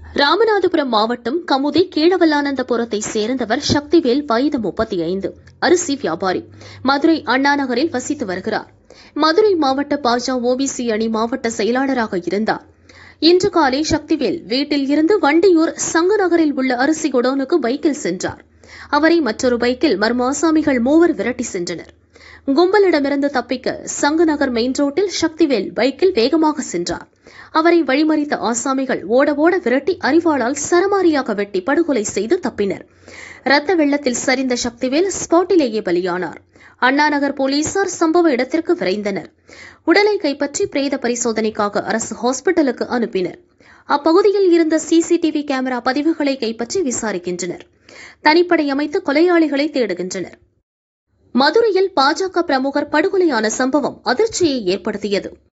ராமநாதபுரம் மாவட்டம் கமுதி கீழவல்லானந்தபுரத்தை சேர்ந்தவர் சக்திவேல் வயது முப்பத்தி ஐந்து அரிசி வியாபாரி மதுரை அண்ணா நகரில் வசித்து வருகிறார் மதுரை மாவட்ட பாஜ ஓபிசி அணி மாவட்ட செயலாளராக இருந்தார் இன்று காலை சக்திவேல் வீட்டில் இருந்து வண்டியூர் சங்க நகரில் உள்ள அரிசி குடோனுக்கு பைக்கில் சென்றார் அவரை மற்றொரு பைக்கில் மர்ம ஆசாமிகள் மூவர் விரட்டி சென்றனர் கும்பலிடமிருந்து தப்பிக்க சங்கு நகர் மெயின் ரோட்டில் சக்திவேல் பைக்கில் வேகமாக சென்றார் அவரை வழிமறித்த ஆசாமிகள் ஓட ஓட விரட்டி அறிவாளால் சரமாரியாக வெட்டி படுகொலை செய்து தப்பினர் ரத்த வெள்ளத்தில் சரிந்த சக்திவேல் ஸ்பாட்டிலேயே பலியானார் அண்ணாநகர் போலீசார் சம்பவ இடத்திற்கு விரைந்தனர் உடலை கைப்பற்றி பிரேத பரிசோதனைக்காக அரசு ஹாஸ்பிட்டலுக்கு அனுப்பினர் அப்பகுதியில் இருந்த சிசிடிவி கேமரா பதிவுகளை கைப்பற்றி விசாரிக்கின்றனர் தனிப்படை அமைத்து கொலையாளிகளை தேடுகின்றனர் மதுரையில் பாஜக பிரமுகர் படுகொலையான சம்பவம் அதிர்ச்சியை ஏற்படுத்தியது